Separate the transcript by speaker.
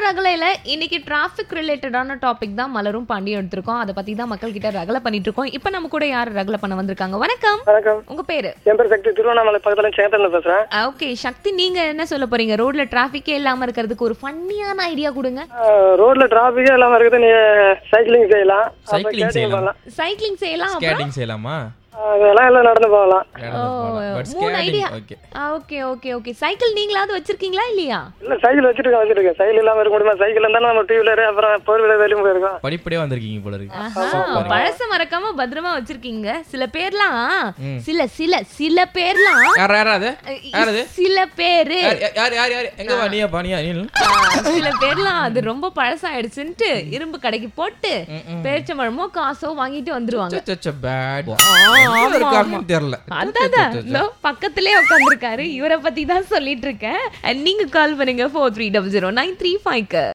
Speaker 1: ரகலையில இன்னைக்கு டிராஃபிக் ரிலேட்டடான டாபிக் தான் மலரும் பாண்டியும் எடுத்திருக்கோம் அதை பத்தி தான் மக்கள் கிட்ட ரகலை பண்ணிட்டு இருக்கோம் இப்போ நம்ம கூட யார் ரகலை பண்ண வந்திருக்காங்க வணக்கம்
Speaker 2: வணக்கம்
Speaker 1: உங்க பேரு
Speaker 2: என் பேர் சக்தி திருவண்ணாமலை பக்கத்துல சேத்தன்ல பேசுறேன்
Speaker 1: ஓகே சக்தி நீங்க என்ன சொல்ல போறீங்க ரோட்ல டிராஃபிக்கே இல்லாம இருக்கிறதுக்கு ஒரு ஃபன்னியான ஐடியா கொடுங்க
Speaker 2: ஆஹ் ரோட்ல டிராபிக்கே இல்லாம இருக்குது நீங்க சைக்கிளிங் செய்யலாம் அப்புறம்
Speaker 3: Cycling
Speaker 2: skating
Speaker 3: செய்யலாம்.
Speaker 2: பண்ணலாம்
Speaker 1: சைக்கிளிங் செய்யலாம் அப்புறம்
Speaker 3: ஸ்கேட்டிங் செய்யலாமா
Speaker 2: ஆஹ் அதெல்லாம் எல்லாம் நடந்து போகலாம்
Speaker 3: நடந்து போகலாம். But
Speaker 1: மூணு
Speaker 3: skating,
Speaker 1: idea
Speaker 3: okay.
Speaker 1: Okay okay okay cycle நீங்களாவது வச்சிருக்கீங்களா இல்லையா
Speaker 2: இல்ல சைக்கிள் வச்சிருக்கேன் வச்சிருக்கேன் சைக்கிள் இல்லாம இருக்க முடியுமா சைக்கிள் இருந்தா நம்ம டூ வீலர் அப்புறம் ஃபோர் வீலர் வெளியும் போயிருக்கோம்
Speaker 3: படிப்படியா வந்திருக்கீங்க போல இருக்கு
Speaker 1: ஆஹா, பழச மறக்காம பத்திரமா வச்சிருக்கீங்க சில பேர்லாம் சில சில சில பேர்லாம்
Speaker 3: யார் யார் அது யார் அது
Speaker 1: சில பேரு
Speaker 3: யார் யார் யார் யார் எங்க வா நீயா பானியா நீ
Speaker 1: ஆ, சில பேர்லாம் அது ரொம்ப பழசாயிடுச்சுன்ட்டு இரும்பு கடைக்கு போட்டு பேரிச்சம்பழமோ காசோ வாங்கிட்டு வந்துருவாங்க
Speaker 3: பேட்
Speaker 1: ஆமா,
Speaker 3: இருக்காங்கன்னு தெரியல
Speaker 1: அதான் இதோ பக்கத்திலே உட்காந்துருக்காரு இவரை பத்தி தான் சொல்லிட்டு இருக்கேன் And நீங்க கால் பண்ணுங்க four three double zero nine three ஃபைவ்க்கு